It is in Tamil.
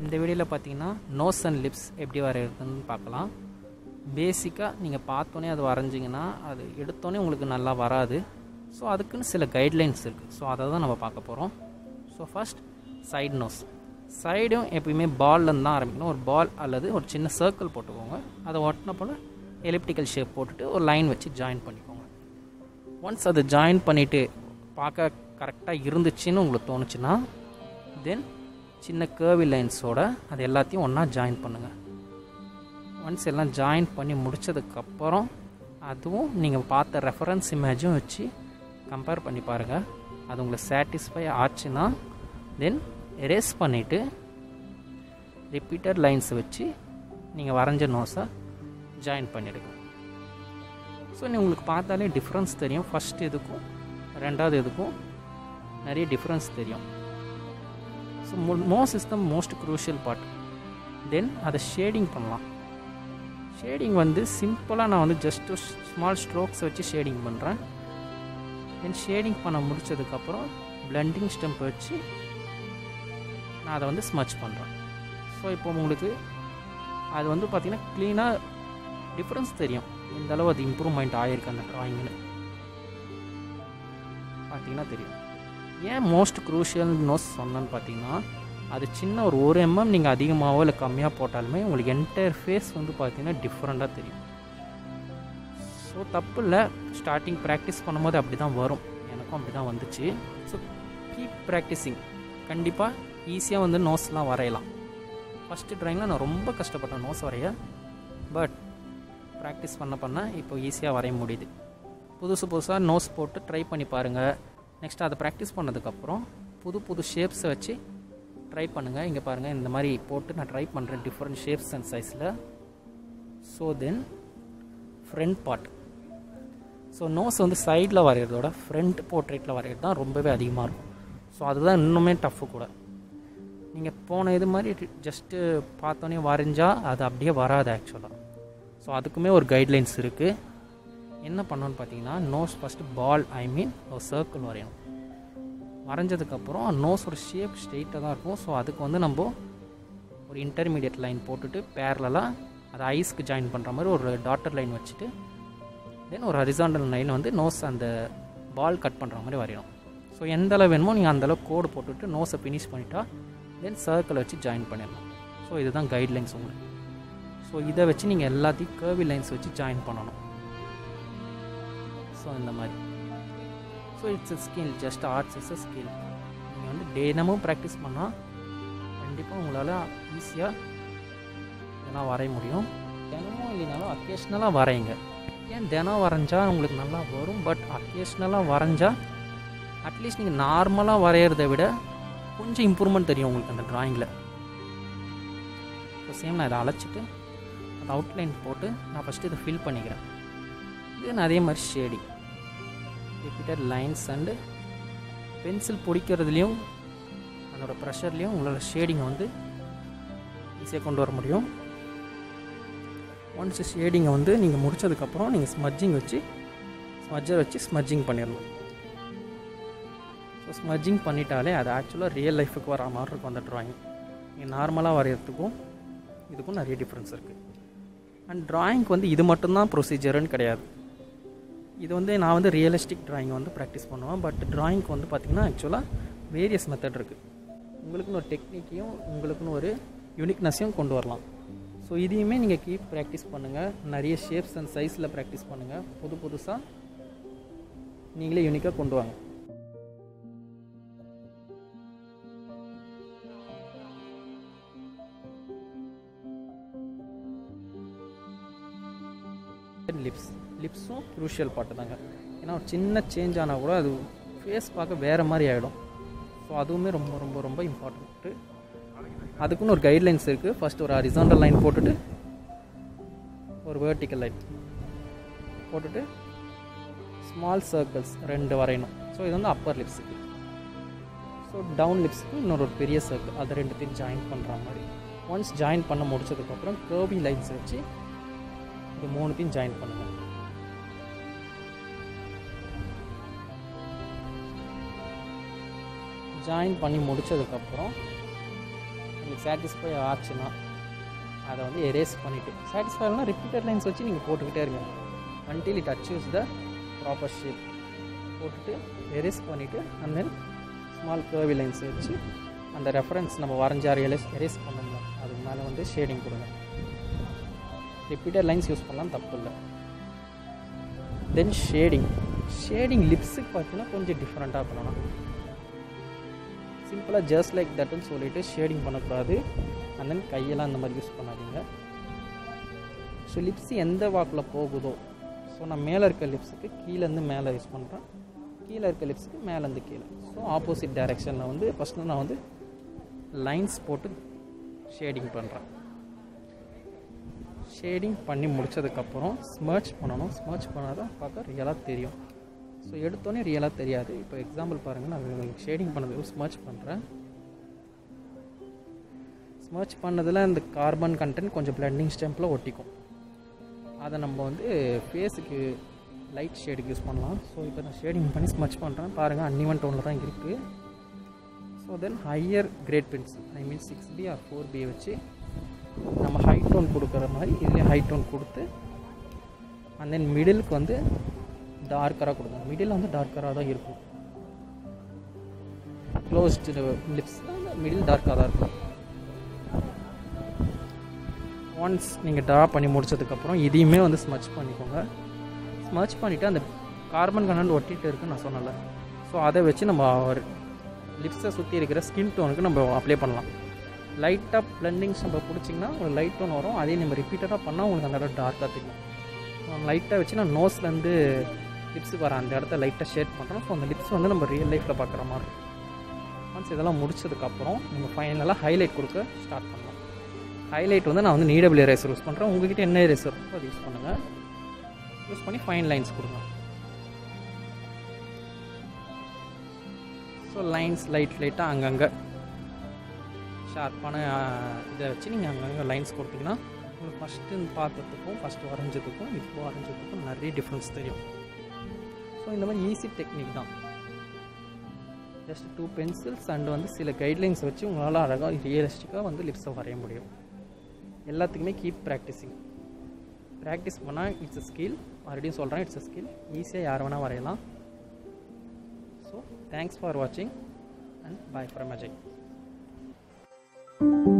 இந்த வீடியோவில் பார்த்தீங்கன்னா நோஸ் அண்ட் லிப்ஸ் எப்படி வரைகிறதுன்னு பார்க்கலாம் பேசிக்காக நீங்கள் பார்த்தோன்னே அது வரைஞ்சிங்கன்னா அது எடுத்தோன்னே உங்களுக்கு நல்லா வராது ஸோ அதுக்குன்னு சில கைட்லைன்ஸ் இருக்குது ஸோ அதை தான் நம்ம பார்க்க போகிறோம் ஸோ ஃபஸ்ட் சைடு நோஸ் சைடும் எப்பயுமே பால்லேருந்து தான் ஆரம்பிக்கணும் ஒரு பால் அல்லது ஒரு சின்ன சர்க்கிள் போட்டுக்கோங்க அதை ஒட்டின போல் எலிப்டிக்கல் ஷேப் போட்டுட்டு ஒரு லைன் வச்சு ஜாயின் பண்ணிக்கோங்க ஒன்ஸ் அதை ஜாயின் பண்ணிவிட்டு பார்க்க கரெக்டாக இருந்துச்சுன்னு உங்களுக்கு தோணுச்சுன்னா தென் சின்ன கேர்வி லைன்ஸோட அது எல்லாத்தையும் ஒன்றா ஜாயின் பண்ணுங்கள் ஒன்ஸ் எல்லாம் ஜாயின் பண்ணி முடித்ததுக்கப்புறம் அதுவும் நீங்கள் பார்த்த ரெஃபரன்ஸ் இமேஜும் வச்சு கம்பேர் பண்ணி பாருங்கள் அது உங்களுக்கு சாட்டிஸ்ஃபை ஆச்சுன்னா தென் எரேஸ் பண்ணிவிட்டு ரிப்பீட்டட் லைன்ஸ் வச்சு நீங்கள் வரைஞ்ச நோஸை ஜாயின் பண்ணிவிடுங்க ஸோ நீ உங்களுக்கு பார்த்தாலே டிஃப்ரென்ஸ் தெரியும் ஃபஸ்ட் இதுக்கும் ரெண்டாவது இதுக்கும் நிறைய டிஃப்ரென்ஸ் தெரியும் so nose is the most crucial part then அதை ஷேடிங் பண்ணலாம் ஷேடிங் வந்து சிம்பிளாக நான் வந்து ஜஸ்ட்டு ஸ்மால் ஸ்ட்ரோக்ஸ் வச்சு ஷேடிங் பண்ணுறேன் தென் ஷேடிங் பண்ண முடித்ததுக்கப்புறம் பிளண்டிங் ஸ்டெம்ப் வச்சு நான் அதை வந்து ஸ்மச் பண்ணுறேன் ஸோ இப்போ உங்களுக்கு அது வந்து பார்த்திங்கன்னா க்ளீனாக டிஃப்ரென்ஸ் தெரியும் இந்த அளவு அது இம்ப்ரூவ்மெண்ட் ஆகிருக்கு அந்த ட்ராயிங்கில் பார்த்தீங்கன்னா தெரியும் ஏன் மோஸ்ட் க்ரூஷியல் நோஸ் சொன்னேன்னு பார்த்தீங்கன்னா அது சின்ன ஒரு ஒரு எம்எம் நீங்கள் அதிகமாகவோ இல்லை கம்மியாக போட்டாலுமே உங்களுக்கு என்டையர் ஃபேஸ் வந்து பார்த்தீங்கன்னா டிஃப்ரெண்ட்டாக தெரியும் ஸோ தப்பு இல்லை ஸ்டார்டிங் ப்ராக்டிஸ் பண்ணும்போது அப்படி தான் வரும் எனக்கும் அப்படி தான் வந்துச்சு ஸோ கீப் ப்ராக்டிஸிங் கண்டிப்பாக ஈஸியாக வந்து நோஸ்லாம் வரையலாம் ஃபஸ்ட்டு ட்ராயிங்கில் நான் ரொம்ப கஷ்டப்பட்டேன் நோஸ் வரைய பட் ப்ராக்டிஸ் பண்ண பண்ண இப்போ ஈஸியாக வரைய முடியுது புதுசு புதுசாக நோஸ் போட்டு ட்ரை பண்ணி பாருங்கள் நெக்ஸ்ட் அதை ப்ராக்டிஸ் பண்ணதுக்கப்புறம் புது புது ஷேப்ஸை வச்சு ட்ரை பண்ணுங்கள் இங்கே பாருங்கள் இந்த மாதிரி போட்டு நான் ட்ரை பண்ணுறேன் டிஃப்ரெண்ட் ஷேப்ஸ் அண்ட் சைஸில் so then front part so nose வந்து சைடில் வரைகிறதோட ஃப்ரண்ட் போர்ட்ரேட்டில் வரைகிறது தான் ரொம்பவே அதிகமாக இருக்கும் ஸோ அதுதான் இன்னுமே டஃப்பு கூட நீங்கள் போன இது மாதிரி ஜஸ்ட்டு பார்த்தோன்னே வரைஞ்சால் அது அப்படியே வராது ஆக்சுவலாக ஸோ அதுக்குமே ஒரு கைட்லைன்ஸ் இருக்குது என்ன பண்ணணும்னு பார்த்தீங்கன்னா நோஸ் ஃபஸ்ட்டு பால் ஐ மீன் ஒரு சர்க்கிள் வரையணும் வரைஞ்சதுக்கப்புறம் நோஸ் ஒரு ஷேப் ஸ்ட்ரெயிட்டாக தான் இருக்கும் ஸோ அதுக்கு வந்து நம்ம ஒரு இன்டர்மீடியட் லைன் போட்டுட்டு பேரலாக அதை ஐஸ்க்கு ஜாயின் பண்ணுற மாதிரி ஒரு டாட்டர் லைன் வச்சுட்டு தென் ஒரு ஹரிசாண்டல் லைன் வந்து நோஸ் அந்த பால் கட் பண்ணுற மாதிரி வரையணும் ஸோ எந்த அளவு வேணுமோ நீங்கள் அந்தளவு கோடு போட்டுட்டு நோஸை ஃபினிஷ் பண்ணிட்டா தென் சர்க்கிள் வச்சு ஜாயின் பண்ணிடலாம் ஸோ இதுதான் கைட்லைன்ஸ் உங்களுக்கு ஸோ இதை வச்சு நீங்கள் எல்லாத்தையும் கேர்வி லைன்ஸ் வச்சு ஜாயின் பண்ணணும் ஸோ இந்த மாதிரி so it's a skill just arts is a skill நீங்கள் வந்து தினமும் ப்ராக்டிஸ் பண்ணால் கண்டிப்பாக உங்களால் ஈஸியாக இதெல்லாம் வரைய முடியும் தினமும் இல்லைனாலும் அக்கேஷ்னலாக வரைங்க ஏன் தினம் வரைஞ்சா உங்களுக்கு நல்லா வரும் பட் அக்கேஷ்னலாக வரைஞ்சா அட்லீஸ்ட் நீங்கள் நார்மலாக வரைகிறத விட கொஞ்சம் இம்ப்ரூவ்மெண்ட் தெரியும் உங்களுக்கு அந்த ட்ராயிங்கில் ஸோ சேம் நான் இதை அழைச்சிட்டு அந்த அவுட்லைன் போட்டு நான் ஃபஸ்ட்டு இதை ஃபில் பண்ணிக்கிறேன் தென் அதே மாதிரி shading repeated lines and pencil பிடிக்கிறதுலையும் அதோடய ப்ரெஷர்லேயும் உங்களோட ஷேடிங்கை வந்து ஈஸியாக கொண்டு வர முடியும் ஒன்ஸ் ஷேடிங்கை வந்து நீங்கள் முடித்ததுக்கப்புறம் நீங்கள் ஸ்மஜ்ஜிங் வச்சு ஸ்மஜ்ஜர் வச்சு ஸ்மஜ்ஜிங் பண்ணிடணும் ஸோ ஸ்மஜ்ஜிங் பண்ணிட்டாலே அது ஆக்சுவலாக ரியல் லைஃபுக்கு வர மாதிரி இருக்கும் அந்த ட்ராயிங் நீங்கள் நார்மலாக வரைகிறதுக்கும் இதுக்கும் நிறைய டிஃப்ரென்ஸ் இருக்குது அண்ட் ட்ராயிங்க்கு வந்து இது மட்டும்தான் ப்ரொசீஜர்னு கிடையாது இது வந்து நான் வந்து ரியலிஸ்டிக் ட்ராயிங் வந்து ப்ராக்டிஸ் பண்ணுவேன் பட் ட்ராயிங்க்கு வந்து பார்த்திங்கன்னா ஆக்சுவலாக வேரியஸ் மெத்தட் இருக்குது உங்களுக்குன்னு ஒரு டெக்னிக்கையும் உங்களுக்குன்னு ஒரு யூனிக்னஸையும் கொண்டு வரலாம் ஸோ இதையுமே நீங்கள் கீப் ப்ராக்டிஸ் பண்ணுங்கள் நிறைய ஷேப்ஸ் அண்ட் சைஸில் ப்ராக்டிஸ் பண்ணுங்கள் புது புதுசாக நீங்களே யூனிக்காக கொண்டு வாங்க லிப்ஸ் லிப்ஸும் க்ரூஷியல் பாட்டு தாங்க ஏன்னா ஒரு சின்ன சேஞ்ச் ஆனால் கூட அது ஃபேஸ் பார்க்க வேறு மாதிரி ஆகிடும் ஸோ அதுவுமே ரொம்ப ரொம்ப ரொம்ப இம்பார்ட்டண்ட்டு அதுக்குன்னு ஒரு கைட்லைன்ஸ் இருக்குது ஃபஸ்ட் ஒரு ஹரிசாண்டல் லைன் போட்டுட்டு ஒரு வேர்ட்டிக்கல் லைன் போட்டுட்டு ஸ்மால் சர்க்கிள்ஸ் ரெண்டு வரையணும் ஸோ இது வந்து அப்பர் லிப்ஸுக்கு ஸோ டவுன் லிப்ஸுக்கு இன்னொரு ஒரு பெரிய சர்க்கிள் அதை ரெண்டுத்தையும் ஜாயின் பண்ணுற மாதிரி ஒன்ஸ் ஜாயின் பண்ண முடிச்சதுக்கப்புறம் கேர்வி லைன்ஸ் வச்சு இது மூணுத்தையும் ஜாயின் பண்ணுங்கள் ஜாயின் பண்ணி முடித்ததுக்கப்புறம் உங்களுக்கு சாட்டிஸ்ஃபை ஆச்சுன்னா அதை வந்து எரேஸ் பண்ணிவிட்டு சாட்டிஸ்ஃபை ஆகலாம் ரிப்பீட்டட் லைன்ஸ் வச்சு நீங்கள் போட்டுக்கிட்டே இருங்க until it achieves the proper shape போட்டுட்டு எரேஸ் பண்ணிவிட்டு and then small curvy lines வச்சு அந்த ரெஃபரன்ஸ் நம்ம வரைஞ்ச எரேஸ் எரேஸ் பண்ணோம்ல அதுக்கு மேலே வந்து ஷேடிங் கொடுங்க ரிப்பீட்டட் லைன்ஸ் யூஸ் பண்ணலாம் தப்பு இல்லை தென் ஷேடிங் ஷேடிங் லிப்ஸுக்கு பார்த்தீங்கன்னா கொஞ்சம் டிஃப்ரெண்ட்டாக பண்ணலாம் சிம்பிளாக ஜஸ்ட் லைக் தட்டுன்னு சொல்லிட்டு ஷேடிங் பண்ணக்கூடாது அண்ட் தென் கையெல்லாம் அந்த மாதிரி யூஸ் பண்ணாதீங்க ஸோ லிப்ஸ் எந்த வாக்கில் போகுதோ ஸோ நான் மேலே இருக்க லிப்ஸுக்கு கீழேருந்து மேலே யூஸ் பண்ணுறேன் கீழே இருக்க லிப்ஸுக்கு மேலேருந்து கீழே ஸோ ஆப்போசிட் டைரெக்ஷனில் வந்து ஃபஸ்ட்டு நான் வந்து லைன்ஸ் போட்டு ஷேடிங் பண்ணுறேன் ஷேடிங் பண்ணி முடிச்சதுக்கப்புறம் ஸ்மர்ச் பண்ணணும் ஸ்மர்ச் பண்ணால் தான் பார்க்க ரியலாக தெரியும் ஸோ எடுத்தோன்னே ரியலாக தெரியாது இப்போ எக்ஸாம்பிள் பாருங்கள் நான் உங்களுக்கு ஷேடிங் பண்ணது ஸ்மர்ச் பண்ணுறேன் ஸ்மர்ச் பண்ணதில் இந்த கார்பன் கண்டென்ட் கொஞ்சம் பிளண்டிங் ஸ்டெம்பில் ஒட்டிக்கும் அதை நம்ம வந்து ஃபேஸுக்கு லைட் ஷேடுக்கு யூஸ் பண்ணலாம் ஸோ இப்போ நான் ஷேடிங் பண்ணி ஸ்மர்ச் பண்ணுறேன் பாருங்கள் அன்னிவன் டோனில் தான் இருக்குது so then higher grade pencil I mean six B or four B வச்சு நம்ம ஹை டோன் கொடுக்குற மாதிரி இதுலேயே ஹை டோன் கொடுத்து அண்ட் தென் மிடிலுக்கு வந்து டார்க்கராக கொடுக்கணும் மிடில் வந்து டார்க்கராக தான் இருக்கும் க்ளோஸ்டு லிப்ஸ் மிடில் டார்க்காக தான் இருக்கும் ஒன்ஸ் நீங்கள் ட்ரா பண்ணி முடிச்சதுக்கப்புறம் இதையுமே வந்து ஸ்மச் பண்ணிக்கோங்க ஸ்மச் பண்ணிவிட்டு அந்த கார்பன் கண்டென்ட் ஒட்டிட்டு இருக்குன்னு நான் சொன்னல ஸோ அதை வச்சு நம்ம லிப்ஸை சுற்றி இருக்கிற ஸ்கின் டோனுக்கு நம்ம அப்ளை பண்ணலாம் லைட்டாக பிளண்டிங்ஸ் நம்ம பிடிச்சிங்கன்னா உங்களுக்கு லைட் டோன் வரும் அதே நம்ம ரிப்பீட்டடாக பண்ணால் உங்களுக்கு அந்த இடம் டார்க்காக தெரியும் லைட்டாக வச்சு நான் நோஸ்லேருந்து லிப்ஸுக்கு வர அந்த இடத்த லைட்டாக ஷேட் பண்ணுறோம் ஸோ அந்த லிப்ஸ் வந்து நம்ம ரியல் லைஃப்பில் பார்க்குற மாதிரி இருக்கும் ஒன்ஸ் இதெல்லாம் முடிச்சதுக்கப்புறம் நீங்கள் ஃபைனலாக ஹைலைட் கொடுக்க ஸ்டார்ட் பண்ணலாம் ஹைலைட் வந்து நான் வந்து நீடபிள் எரேசர் யூஸ் பண்ணுறேன் உங்ககிட்ட என்ன எரேசர் இருக்கோ அது யூஸ் பண்ணுங்கள் யூஸ் பண்ணி ஃபைன் லைன்ஸ் கொடுங்க ஸோ லைன்ஸ் லைட் லைட்டாக அங்கங்கே ஷார்ப்பான இதை வச்சு நீங்கள் அங்கங்கே லைன்ஸ் கொடுத்தீங்கன்னா உங்களுக்கு ஃபஸ்ட்டு பார்த்ததுக்கும் ஃபஸ்ட்டு வரைஞ்சதுக்கும் இப்போ வரைஞ்சதுக்கும் நிறைய டிஃப்ரென்ஸ் தெரியும் ஸோ இந்த மாதிரி ஈஸி டெக்னிக் தான் ஜஸ்ட் டூ பென்சில்ஸ் அண்ட் வந்து சில கைட்லைன்ஸ் வச்சு உங்களால் அழகாக ரியலிஸ்டிக்காக வந்து லிப்ஸை வரைய முடியும் எல்லாத்துக்குமே கீப் ப்ராக்டிஸிங் ப்ராக்டிஸ் பண்ணால் இட்ஸ் அ ஸ்கில் மறுபடியும் சொல்கிறேன் இட்ஸ் அ ஸ்கில் ஈஸியாக யார் வேணால் வரையலாம் ஸோ தேங்க்ஸ் ஃபார் வாட்சிங் அண்ட் பாய் ஃப்ரம் அஜய்